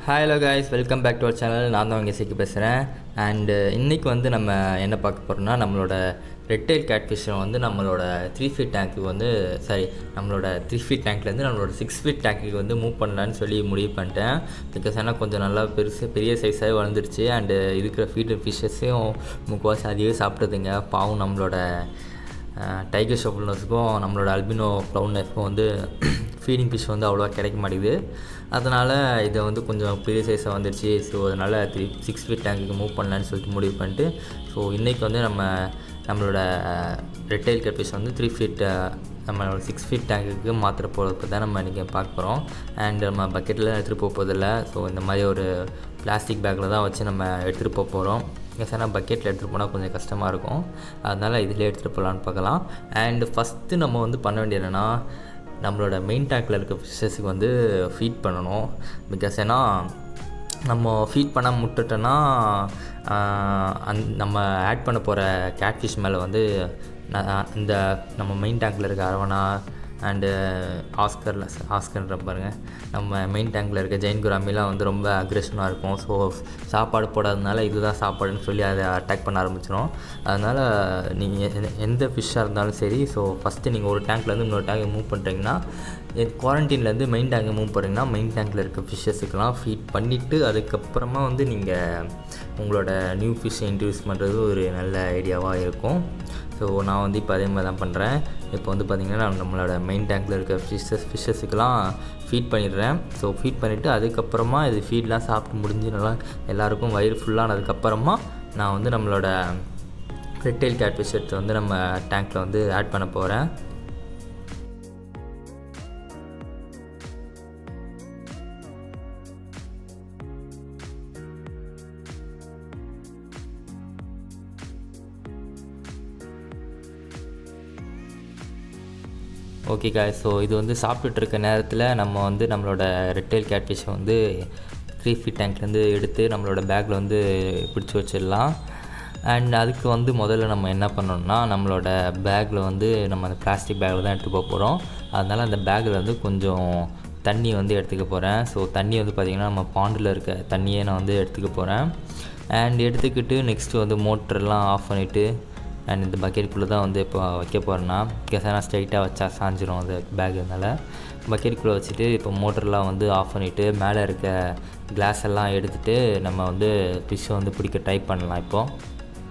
hi hello guys welcome back to our channel நான் தான் உங்கள் இசைக்கு பேசுகிறேன் அண்டு இன்றைக்கி வந்து நம்ம என்ன பார்க்க போகிறோம்னா நம்மளோட ரெட்டைல் கேட்ஃபிஷை வந்து நம்மளோட த்ரீ ஃபீட் டேங்க்கு வந்து சாரி நம்மளோட த்ரீ ஃபீட் டேங்க்லேருந்து நம்மளோட சிக்ஸ் ஃபீட் டேங்க்குக்கு வந்து மூவ் பண்ணலான்னு சொல்லி முடிவு பண்ணிட்டேன் பிகாஸ் ஏன்னா கொஞ்சம் நல்லா பெருசு பெரிய சைஸாகவே வளர்ந்துருச்சு அண்டு இருக்கிற ஃபீடு ஃபிஷ்ஷஸையும் முக்கால்வாசி அதிகவே சாப்பிட்டதுங்க பாவம் நம்மளோட டைகர் ஷோப்புல்னஸுக்கும் நம்மளோட அல்பினோ க்ளவுன் நெஃப்க்கும் வந்து ஃபீடிங் ஃபிஷ் வந்து அவ்வளோவா கிடைக்க மாட்டேங்குது அதனால் இதை வந்து கொஞ்சம் பெரிய சைஸாக வந்துடுச்சு ஸோ அதனால் த்ரீ சிக்ஸ் ஃபீட் டேங்குக்கு மூவ் பண்ணலான்னு சொல்லிட்டு முடிவு பண்ணிட்டு ஸோ இன்றைக்கி வந்து நம்ம நம்மளோட ரெட்டைல் கட்ஃபிஷ் வந்து த்ரீ ஃபீட் நம்மளோட சிக்ஸ் ஃபீட் டேங்குக்கு மாத்திர போகிறதுக்கு தான் நம்ம இன்றைக்கி பார்க்க போகிறோம் அண்ட் நம்ம பக்கெட்டில் எடுத்துகிட்டு போக போகிறதில்ல ஸோ இந்த மாதிரி ஒரு பிளாஸ்டிக் பேக்கில் தான் வச்சு நம்ம எடுத்துகிட்டு போக போகிறோம் ஏன்னா பக்கெட்டில் எடுத்துகிட்டு போனால் கொஞ்சம் கஷ்டமாக இருக்கும் அதனால் இதிலே எடுத்துகிட்டு போகலான்னு பார்க்கலாம் அண்ட் ஃபஸ்ட்டு நம்ம வந்து பண்ண வேண்டியது என்னென்னா நம்மளோட மெயின் டேங்கில் இருக்க ஃபிஷ்ஷஸுக்கு வந்து ஃபீட் பண்ணணும் பிகாஸ் ஏன்னா நம்ம ஃபீட் பண்ண முட்டுட்டோன்னா அந் நம்ம ஆட் பண்ண போகிற கேட்ஃபிஷ் மேலே வந்து இந்த நம்ம மெயின் டேங்கில் இருக்க அரவணா அண்டு ஆஸ்கரில் ஆஸ்கர்ன்ற பாருங்கள் நம்ம மெயின் டேங்கில் இருக்க ஜெயின் குராமிலாம் வந்து ரொம்ப அக்ரெஷனாக இருக்கும் ஸோ சாப்பாடு போடாதனால இதுதான் சாப்பாடுன்னு சொல்லி அதை அட்டாக் பண்ண ஆரம்பிச்சிடும் அதனால் நீங்கள் எந்த ஃபிஷ்ஷாக இருந்தாலும் சரி ஸோ ஃபஸ்ட்டு நீங்கள் ஒரு டேங்க்லேருந்து இன்னொரு டேங்க் மூவ் பண்ணுறீங்கன்னா குவாரண்டைன்லேருந்து மெயின் டேங்கை மூவ் பண்ணுறீங்கன்னா மெயின் டேங்கில் இருக்க ஃபிஷ்ஷஸுக்கெல்லாம் ஃபீட் பண்ணிவிட்டு அதுக்கப்புறமா வந்து நீங்கள் உங்களோட நியூ ஃபிஷ்ஷை இன்ட்ரடியூஸ் பண்ணுறது ஒரு நல்ல ஐடியாவாக இருக்கும் ஸோ நான் வந்து இப்போ அதே மாதிரி தான் பண்ணுறேன் இப்போ வந்து பார்த்திங்கன்னா நான் நம்மளோட மெயின் டேங்கில் இருக்க ஃபிஷ்ஷஸ் ஃபிஷ்ஷஸுக்கெல்லாம் ஃபீட் பண்ணிடுறேன் ஸோ ஃபீட் பண்ணிவிட்டு அதுக்கப்புறமா இது ஃபீட்லாம் சாப்பிட்டு முடிஞ்சு நல்லா எல்லாருக்கும் வயிறு ஃபுல்லானதுக்கப்புறமா நான் வந்து நம்மளோட ரெட்டைல் கேட் ஃபிஷ் எடுத்து வந்து நம்ம டேங்க்கில் வந்து ஆட் பண்ண போகிறேன் ஓகே காய் ஸோ இது வந்து சாப்பிட்டுட்டு இருக்க நேரத்தில் நம்ம வந்து நம்மளோட ரெட்டைல் கேட்ஃபிஷை வந்து த்ரீ ஃபீட் டேங்க்லேருந்து எடுத்து நம்மளோட பேக்கில் வந்து பிடிச்சி வச்சிடலாம் அண்ட் அதுக்கு வந்து முதல்ல நம்ம என்ன பண்ணோம்னா நம்மளோட பேக்கில் வந்து நம்ம அந்த பிளாஸ்டிக் பேக்கில் தான் எடுத்து போக போகிறோம் அதனால் அந்த பேக்கில் வந்து கொஞ்சம் தண்ணி வந்து எடுத்துக்க போகிறேன் ஸோ தண்ணி வந்து பார்த்திங்கன்னா நம்ம பாண்டில் இருக்க தண்ணியே நான் வந்து எடுத்துக்க போகிறேன் அண்ட் எடுத்துக்கிட்டு நெக்ஸ்ட்டு வந்து மோட்டர்லாம் ஆஃப் பண்ணிவிட்டு அண்ட் இந்த பக்கெட்டுக்குள்ளே தான் வந்து இப்போ வைக்க போகிறேன்னா கேசானா ஸ்ட்ரைட்டாக வச்சா சாஞ்சிரும் அது பேக்குனால பக்கெட்டுக்குள்ளே வச்சுட்டு இப்போ மோட்டர்லாம் வந்து ஆஃப் பண்ணிவிட்டு மேலே இருக்க கிளாஸ் எல்லாம் எடுத்துகிட்டு நம்ம வந்து ஃபிஷ்ஷை வந்து பிடிக்க ட்ரை பண்ணலாம் இப்போது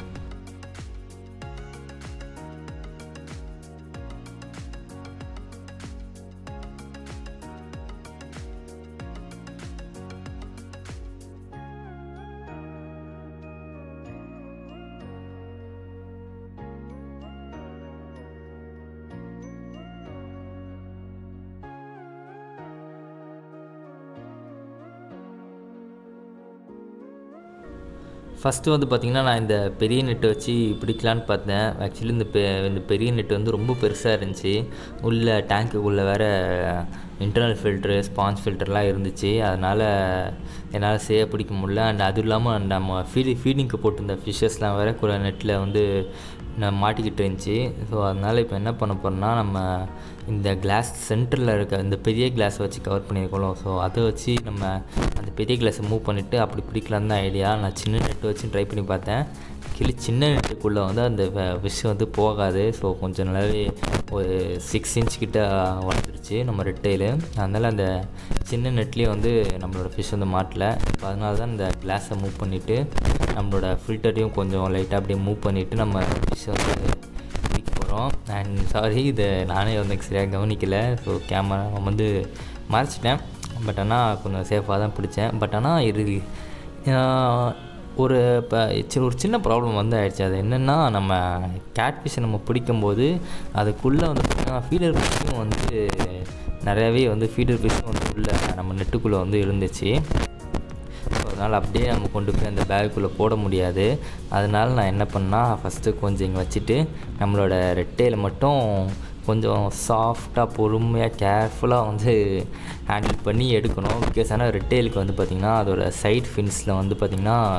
ஃபஸ்ட்டு வந்து பார்த்திங்கன்னா நான் இந்த பெரிய நெட்டை வச்சு பிடிக்கலான்னு பார்த்தேன் ஆக்சுவலி இந்த பெ இந்த பெரிய நெட்டு வந்து ரொம்ப பெருசாக இருந்துச்சு உள்ள டேங்க்குள்ளே வேறு இன்டர்னல் ஃபில்ட்ரு ஸ்பாஞ்ச் ஃபில்டர்லாம் இருந்துச்சு அதனால் என்னால் சேஃபாக பிடிக்க முடியல அண்ட் அதுவும் இல்லாமல் நம்ம ஃபீடி ஃபீடிங்க்கு போட்டிருந்த ஃபிஷ்ஷஸ்லாம் வேறு கூட நெட்டில் வந்து நான் மாட்டிக்கிட்டு இருந்துச்சு ஸோ அதனால் இப்போ என்ன பண்ண போகிறோம்னா நம்ம இந்த கிளாஸ் சென்டரில் இருக்க இந்த பெரிய கிளாஸை வச்சு கவர் பண்ணியிருக்கோம் ஸோ அதை வச்சு நம்ம அந்த பெரிய கிளாஸை மூவ் பண்ணிவிட்டு அப்படி பிடிக்கலான்னு தான் ஐடியா நான் சின்ன நெட்டு வச்சு ட்ரை பண்ணி பார்த்தேன் கிளி சின்ன நெட்டுக்குள்ளே வந்து அந்த விஷ் வந்து போகாது ஸோ கொஞ்சம் நல்லாவே ஒரு சிக்ஸ் இன்ச் கிட்ட வளர்ந்துருச்சு நம்ம ரெட்டையில் அதனால் அந்த சின்ன நெட்லேயே வந்து நம்மளோட ஃபிஷ் வந்து மாட்டல இப்போ அதனால தான் இந்த கிளாஸை மூவ் பண்ணிவிட்டு நம்மளோட ஃபில்டரையும் கொஞ்சம் லைட்டாக அப்படியே மூவ் பண்ணிவிட்டு நம்ம ஃபிஷ்ஷை வந்து பிடிக்க போகிறோம் அண்ட் சாரி இதை நானே வந்து சரியாக கவனிக்கலை ஸோ கேமரா வந்து மறைச்சிட்டேன் பட் ஆனால் கொஞ்சம் சேஃபாக தான் பிடிச்சேன் பட் ஆனால் இது ஒரு இப்போ ஒரு சின்ன ப்ராப்ளம் வந்து ஆயிடுச்சு அது என்னென்னா நம்ம கேட் ஃபிஷ்ஷை நம்ம பிடிக்கும்போது அதுக்குள்ளே வந்து பார்த்திங்கன்னா ஃபீடர் ஃபிஷ்ஷும் வந்து நிறையாவே வந்து ஃபீடர் ஃபிஷ்ஷும் வந்து உள்ளே நம்ம நெட்டுக்குள்ளே வந்து இருந்துச்சு ஸோ அதனால் அப்படியே நம்ம கொண்டு போய் அந்த பேக்குள்ளே போட முடியாது அதனால் நான் என்ன பண்ணால் ஃபஸ்ட்டு கொஞ்சம் இங்கே வச்சுட்டு நம்மளோட ரெட்டையில் மட்டும் கொஞ்சம் சாஃப்டாக பொறுமையாக கேர்ஃபுல்லாக வந்து ஹேண்டில் பண்ணி எடுக்கணும் பிகாஸ் ஆனால் ரெட்டேலுக்கு வந்து பார்த்திங்கன்னா அதோட சைட் ஃபின்ஸில் வந்து பார்த்திங்கன்னா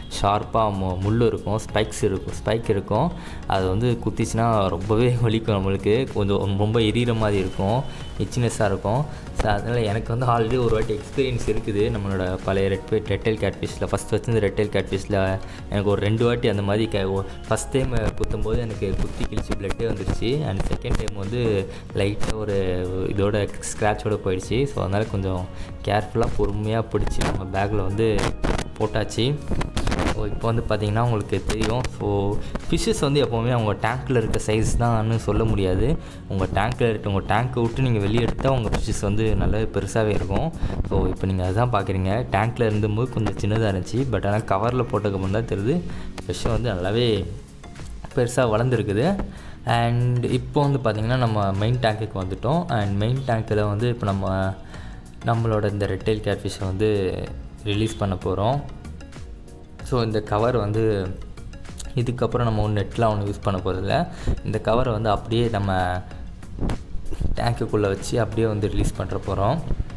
ஷார்ப்பாக மு முள் இருக்கும் ஸ்பைக்ஸ் இருக்கும் ஸ்பைக் இருக்கும் அது வந்து குத்திச்சுன்னா ரொம்பவே வலிக்கும் நம்மளுக்கு கொஞ்சம் ரொம்ப எரியிற மாதிரி இருக்கும் இச்சினஸ்ஸாக இருக்கும் ஸோ அதனால் எனக்கு வந்து ஆல்ரெடி ஒரு வாட்டி எக்ஸ்பீரியன்ஸ் இருக்குது நம்மளோட பழைய ரெட் ரெட்டைல் கேட்ஃபிஷில் ஃபஸ்ட் வச்சிருந்த ரெட்டைல் கேட்ஃபிஷில் எனக்கு ஒரு ரெண்டு வாட்டி அந்த மாதிரி கே ஃபஸ்ட் டைம் குத்தும்போது எனக்கு குத்தி கிழிச்சு பிளட்டே வந்துருச்சு அண்ட் செகண்ட் டைம் வந்து லைட்டாக ஒரு இதோட ஸ்க்ராட்சோட போயிடுச்சு ஸோ அதனால் கொஞ்சம் கேர்ஃபுல்லாக பொறுமையாக பிடிச்சி நம்ம பேக்கில் வந்து போட்டாச்சு ஸோ இப்போ வந்து பார்த்திங்கன்னா உங்களுக்கு தெரியும் ஸோ ஃபிஷ்ஷஸ் வந்து எப்போவுமே அவங்க டேங்க்கில் இருக்க சைஸ் தான்னு சொல்ல முடியாது உங்கள் டேங்க்கில் இருக்க உங்கள் டேங்க்கை விட்டு நீங்கள் வெளியே எடுத்தால் உங்கள் ஃபிஷ்ஷஸ் வந்து நல்லாவே பெருசாகவே இருக்கும் ஸோ இப்போ நீங்கள் அதுதான் பார்க்குறீங்க டேங்க்கில் இருந்தபோது கொஞ்சம் சின்னதாக இருந்துச்சு பட் ஆனால் கவரில் போட்டதுக்கு தான் தெரியுது ஃபிஷ்ஷை வந்து நல்லாவே பெருசாக வளர்ந்துருக்குது அண்ட் இப்போ வந்து பார்த்திங்கன்னா நம்ம மெயின் டேங்க்குக்கு வந்துட்டோம் அண்ட் மெயின் டேங்க்கில் வந்து இப்போ நம்ம நம்மளோட இந்த ரெட்டைல் கேட்ஃபிஷை வந்து ரிலீஸ் பண்ண போகிறோம் ஸோ இந்த கவர் வந்து இதுக்கப்புறம் நம்ம ஒன்று நெட்லாம் ஒன்று யூஸ் பண்ண போகிறதில்ல இந்த கவரை வந்து அப்படியே நம்ம டேங்க்குள்ளே வச்சு அப்படியே வந்து ரிலீஸ் பண்ணுற போகிறோம்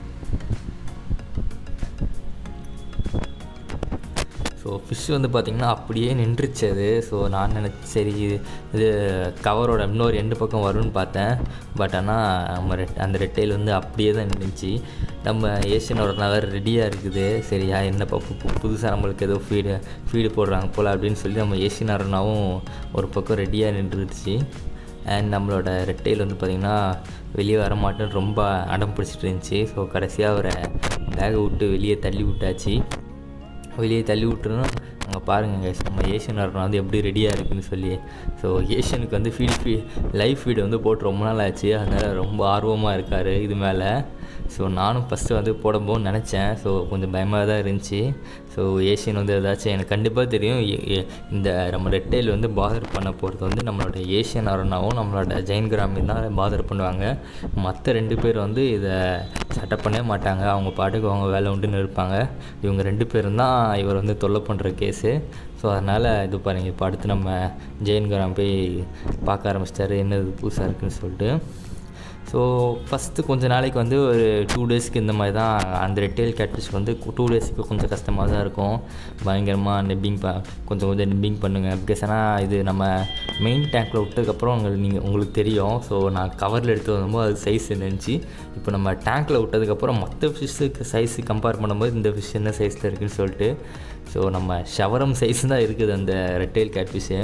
ஸோ ஃபிஷ் வந்து பார்த்திங்கன்னா அப்படியே நின்றுச்சு அது ஸோ நான் நினச்சி சரி இது இது கவரோட இன்னொரு ரெண்டு பக்கம் வரும்னு பார்த்தேன் பட் ஆனால் நம்ம ரெட் அந்த ரெட்டையில் வந்து அப்படியே தான் நின்றுச்சு நம்ம ஏஷியனோட நகர் ரெடியாக இருக்குது சரியா என்ன பப்பு புதுசாக நம்மளுக்கு ஏதோ ஃபீடு ஃபீடு போடுறாங்க போல் அப்படின்னு சொல்லி நம்ம ஏஷியன் அரணாவும் ஒரு பக்கம் ரெடியாக நின்றுச்சு அண்ட் நம்மளோட ரெட்டையில் வந்து பார்த்திங்கன்னா வெளியே வர மாட்டேன்னு ரொம்ப அடம் பிடிச்சிட்டு இருந்துச்சு ஸோ கடைசியாக அவரை பேகை விட்டு வெளியே தள்ளி விட்டாச்சு வெளியே தள்ளி விட்டுருணும் அங்கே பாருங்கள் guys, நம்ம ஏஷியன் அரணா வந்து எப்படி ரெடியாக இருக்குன்னு சொல்லி ஸோ ஏஷியனுக்கு வந்து ஃபீட் ஃபீ லைவ் ஃபீடு வந்து போட்டு ரொம்ப நாள் ஆச்சு அதனால் ரொம்ப ஆர்வமாக இருக்கார் இது மேலே ஸோ நானும் ஃபஸ்ட்டு வந்து போடும்போது நினச்சேன் ஸோ கொஞ்சம் பயமாக தான் இருந்துச்சு ஸோ ஏஷியன் வந்து ஏதாச்சும் எனக்கு கண்டிப்பாக தெரியும் எ- எ- இந்த நம்ம ரெட்டைல் வந்து பாதர் பண்ண போகிறது வந்து நம்மளோட ஏஷியன் அரணாவும் நம்மளோட ஜெயின் கிராமின் தான் பாதர் பண்ணுவாங்க மற்ற ரெண்டு பேர் வந்து இதை சட்டை பண்ணவே மாட்டாங்க அவங்க பாட்டுக்கு அவங்க வேலை உண்டுன்னு இருப்பாங்க இவங்க ரெண்டு பேரும் தான் இவர் வந்து தொல்லை பண்ணுற கேஸு ஸோ அதனால் இது பாருங்க இப்போ அடுத்து நம்ம ஜெயின் கிராம் போய் பார்க்க ஆரம்பிச்சிட்டாரு என்ன இது புதுசாக இருக்குன்னு சொல்லிட்டு ஸோ ஃபஸ்ட்டு கொஞ்ச நாளைக்கு வந்து ஒரு டூ டேஸ்க்கு இந்த மாதிரி தான் அந்த ரெட்டேல் கேட்ஃபிஷ் வந்து டூ டேஸ்க்கு கொஞ்சம் கஷ்டமாக தான் இருக்கும் பயங்கரமாக நெப்பிங் ப கொஞ்சம் கொஞ்சம் நெப்பிங் பண்ணுங்கள் பிகாஸ் ஆனால் இது நம்ம மெயின் டேங்க்கில் விட்டதுக்கப்புறம் உங்களுக்கு நீங்கள் உங்களுக்கு தெரியும் ஸோ நான் கவரில் எடுத்து வரும்போது அது சைஸ் இருந்துச்சு இப்போ நம்ம டேங்க்கில் விட்டதுக்கப்புறம் மற்ற ஃபிஷ்ஷுக்கு சைஸு கம்பேர் பண்ணும்போது இந்த ஃபிஷ் என்ன சைஸில் இருக்குன்னு சொல்லிட்டு ஸோ நம்ம ஷவரம் சைஸ் தான் இருக்குது அந்த ரெட்டைல் கேட்ஃபிஷ்ஷு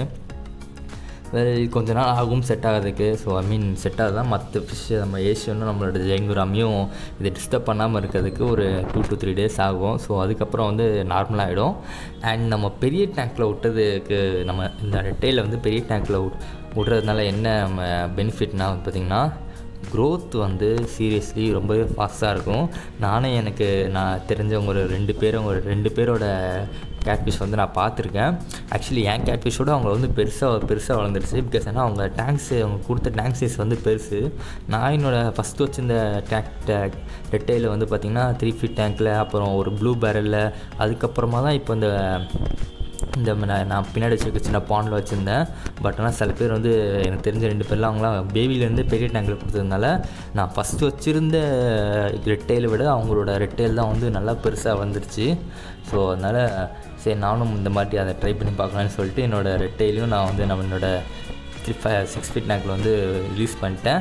வேறு கொஞ்ச நாள் ஆகும் செட் ஆகிறதுக்கு ஸோ ஐ மீன் செட் ஆகுதான் மற்ற ஃபிஷ் நம்ம ஏஷியனும் நம்மளோட ஜெயங்குராமியும் இதை டிஸ்டர்ப் பண்ணாமல் இருக்கிறதுக்கு ஒரு டூ to த்ரீ டேஸ் ஆகும் ஸோ அதுக்கப்புறம் வந்து நார்மலாகிடும் அண்ட் நம்ம பெரிய டேங்க்கில் விட்டதுக்கு நம்ம இந்த ரெட்டையில் வந்து பெரிய டேங்க்கில் விட்றதுனால என்ன நம்ம பெனிஃபிட்னா வந்து பார்த்திங்கன்னா growth வந்து சீரியஸ்லி ரொம்பவே ஃபாஸ்ட்டாக இருக்கும் நானே எனக்கு நான் தெரிஞ்சவங்க ஒரு ரெண்டு பேரும் ஒரு ரெண்டு பேரோட கேட்ஃபிஷ் வந்து நான் பார்த்துருக்கேன் ஆக்சுவலி என் கேட்ஃபிஷோட அவங்க வந்து பெருசாக பெருசாக வளர்ந்துருச்சு பிகாஸ் ஏன்னா அவங்க டேங்க்ஸு அவங்க கொடுத்த டேங்க் சைஸ் வந்து பெருசு நான் என்னோட ஃபஸ்ட்டு வச்சிருந்த டேக் டேக் ரெட்டையில் வந்து பார்த்திங்கன்னா த்ரீ ஃபீட் டேங்க்கில் அப்புறம் ஒரு ப்ளூ பேரலில் அதுக்கப்புறமா தான் இப்போ இந்த இந்த ம- நான் நான் பின்னாடி வச்சுருக்க சின்ன பாண்டில் வச்சுருந்தேன் பட் ஆனால் சில பேர் வந்து எனக்கு தெரிஞ்ச ரெண்டு பேர்லாம் அவங்களாம் பேபிலேருந்து பெரிய டேங்கில் கொடுத்ததுனால நான் ஃபஸ்ட்டு வச்சுருந்த ரெட்டையில் விட அவங்களோட ரெட்டைல் தான் வந்து நல்லா பெருசாக வந்துருச்சு ஸோ அதனால் சரி நானும் இந்த மாதிரி அதை ட்ரை பண்ணி பார்க்கலான்னு சொல்லிட்டு என்னோடய ரெட்டைலையும் நான் வந்து நம்ம என்னோட த்ரீ ஃபைவ் சிக்ஸ் ஃபீட் டேங்கில் வந்து ரிலீஸ் பண்ணிட்டேன்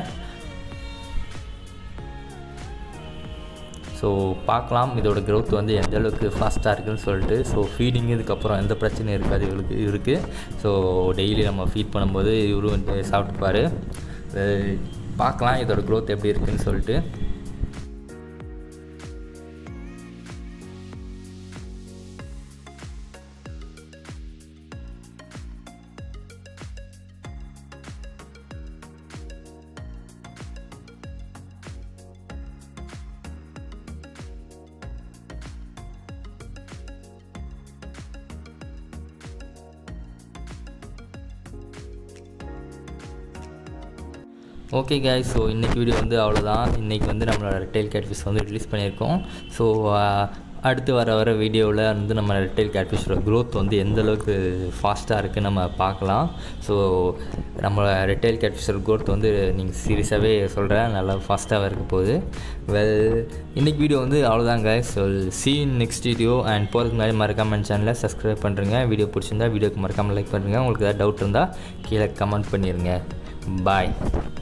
ஸோ பார்க்கலாம் இதோட growth வந்து எந்த அளவுக்கு ஃபாஸ்ட்டாக இருக்குன்னு சொல்லிட்டு ஸோ ஃபீடிங் இதுக்கப்புறம் எந்த பிரச்சனையும் இருக்காது இவளுக்கு இருக்குது ஸோ டெய்லி நம்ம ஃபீட் பண்ணும்போது இவரும் வந்து சாப்பிட்டுப்பாரு அஹ் பார்க்கலாம் இதோட growth எப்படி இருக்குன்னு சொல்லிட்டு ஓகே guys ஸோ இன்றைக்கி வீடியோ வந்து அவ்வளோதான் இன்றைக்கி வந்து நம்மளோட டெயில் கேட் ஃபிஷ் வந்து ரிலீஸ் பண்ணியிருக்கோம் ஸோ அடுத்து வர வர வீடியோவில் வந்து நம்ம ரெட்டைல் கேட்ஃபிஷோட க்ரோத் வந்து எந்த அளவுக்கு ஃபாஸ்ட்டாக இருக்குன்னு நம்ம பார்க்கலாம் ஸோ நம்ம ரெட்டைல் கேட்ஃபிஷோட க்ரோத் வந்து நீங்கள் சீரியஸாகவே சொல்கிறேன் நல்லா ஃபாஸ்ட்டாக இருக்க போகுது வெல் இன்றைக்கி வீடியோ வந்து அவ்வளோதாங்க so see next video and போகிறதுக்கு முன்னாடி மறக்காமல் சேனலை சப்ஸ்கிரைப் பண்ணுறேங்க வீடியோ பிடிச்சிருந்தா வீடியோக்கு மறக்காமல் லைக் பண்ணுறேங்க உங்களுக்கு ஏதாவது டவுட் இருந்தால் கீழே கமெண்ட் பண்ணிடுங்க பாய்